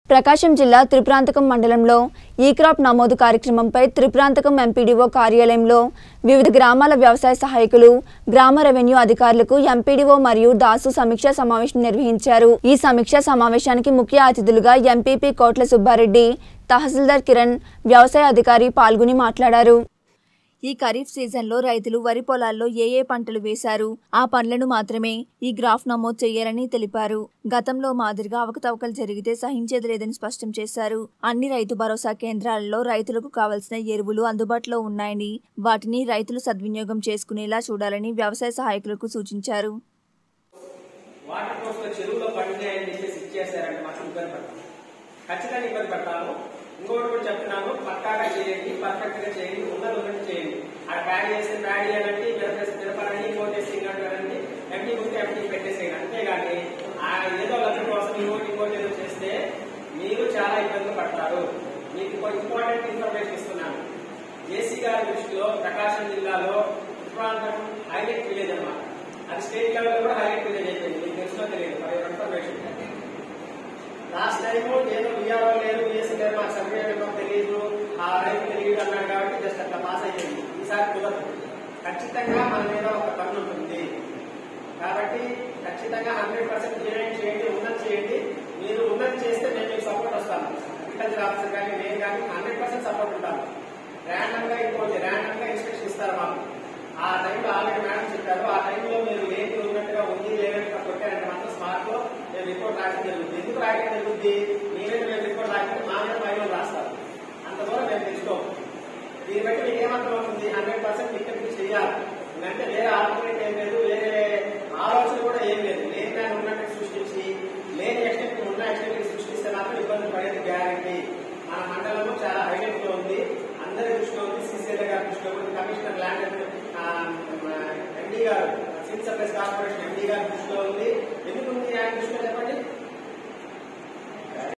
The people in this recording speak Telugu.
ప్రకాశం జిల్లా త్రిప్రాంతకం మండలంలో ఈ క్రాప్ నమోదు కార్యక్రమంపై త్రిప్రాంతకం ఎంపీడీఓ కార్యాలయంలో వివిధ గ్రామాల వ్యవసాయ సహాయకులు గ్రామ రెవెన్యూ అధికారులకు ఎంపీడీఓ మరియు దాసు సమీక్షా సమావేశం నిర్వహించారు ఈ సమీక్షా సమావేశానికి ముఖ్య అతిథులుగా ఎంపీపీ కోట్ల సుబ్బారెడ్డి తహసీల్దార్ కిరణ్ వ్యవసాయ అధికారి పాల్గొని మాట్లాడారు ఈ ఖరీఫ్ సీజన్లో రైతులు వరి పొలాల్లో ఏ ఏ పంటలు వేశారు ఆ పండ్లను మాత్రమే ఈ గ్రాఫ్ నమోదు చేయాలని తెలిపారు గతంలో మాదిరిగా అవకతవకలు జరిగితే సహించేది లేదని స్పష్టం చేశారు అన్ని రైతు భరోసా కేంద్రాలలో రైతులకు కావలసిన ఎరువులు అందుబాటులో ఉన్నాయని వాటిని రైతులు సద్వినియోగం చేసుకునేలా చూడాలని వ్యవసాయ సహాయకులకు సూచించారు వాటర్ కోస్లో చెరువులో పండినాయని చెప్పేసి ఇచ్చేసారంటే మాత్రం ఇబ్బంది పడతాం ఖచ్చితంగా ఇబ్బంది పడతాము ఇంకోటి కూడా చెప్తున్నాను పక్కాగా చేయండి పర్ఫెక్ట్ గా చేయండి ఉన్నది ఉన్నది చేయండి అక్కడ ప్యాడ్ చేస్తే ప్యాడ్ చేయాలంటే మిరపేసి మిరపడండి ఇంకోటేసి ఇంకోటి ఎంటీ ఉంటే ఎంటీ పెట్టేసేయండి అంతేగాని ఆ ఏదో లక్ష కోసం ఇంకోటి ఇంకోటి ఏదో చేస్తే మీరు చాలా ఇబ్బందులు పడతారు మీకు ఒక ఇంపార్టెంట్ ఇన్ఫర్మేషన్ ఇస్తున్నాను జేసీ గారి దృష్టిలో ప్రకాశం జిల్లాలో ఉత్తరాంధ్రం హైలైట్ విలేజ్ అన్నమాట అది స్టేట్ లెవెల్ కూడా హైలైట్ విలేజ్ అయిపోయింది మీకు తెలిసినా తెలియదు మరి ఇన్ఫర్మేషన్ లాస్ట్ టైం ఏదో విఆర్ఓ లేదు బిఎస్సీ లేదు మాకు సర్వే ఇవ్వడం తెలియదు ఆ రైతు తెలియదు అన్నాడు కాబట్టి జస్ట్ అట్లా పాస్ అయ్యింది ఈసారి కుదరదు ఖచ్చితంగా మన మీద ఒక పన్ను ఉంటుంది కాబట్టి ఖచ్చితంగా హండ్రెడ్ పర్సెంట్ చేయండి చేయండి ఉన్నది చేయండి మీరు ఉన్నది చేస్తే మేము మీకు సపోర్ట్ వస్తాను అగ్రికల్చర్ ఆఫీసర్ కానీ నేను కానీ హండ్రెడ్ పర్సెంట్ సపోర్ట్ ఉంటాను ర్యాండమ్ గా ఇంకోటి ర్యాండమ్ గా ఇన్స్ట్రక్షన్ ఇస్తారు మాకు ఆ టైంలో ఆల్రెడీ మేడం చెప్పారు ఆ టైంలో మీరు ఏంటి ఉన్నట్టుగా ఉంది లేనట్టుగా కొట్టారంటే మాత్రం స్మార్ట్ లో మేము రిపోర్ట్ రాయడం జరుగుతుంది ఎందుకు రాయడం జరుగుతుంది మీ మీద మేము రిపోర్ట్ రాకపోతే మా మీద పైన రాస్తారు అంత దూరం మేము తెలుసుకోం దీన్ని బట్టి మీకు ఏమాత్రం అవుతుంది హండ్రెడ్ పర్సెంట్ ఇక్కడికి చేయాలి ఎందుకంటే వేరే ఆల్టర్నేట్ ఏం లేదు వేరే ఆలోచన కూడా ఏం లేదు లేని దాన్ని ఉన్నట్టు సృష్టించి లేని ఎక్స్టెంట్ ఉన్న ఎక్స్టెంట్ సృష్టిస్తే మాత్రం ఇబ్బంది పడేది గ్యారంటీ మన మండలంలో చాలా హైలైట్ లో ఉంది అందరి దృష్టిలో ఉంది సిసిఎల్ గారి దృష్టిలో ఉంది కమిషనర్ ల్యాండ్ ఎండీ గారు సివిల్ సప్లైస్ కార్పొరేషన్ ఎండీ గారి దృష్టిలో ఉంది ఎందుకు ఉంది ఆయన దృష్టిలో చెప్పండి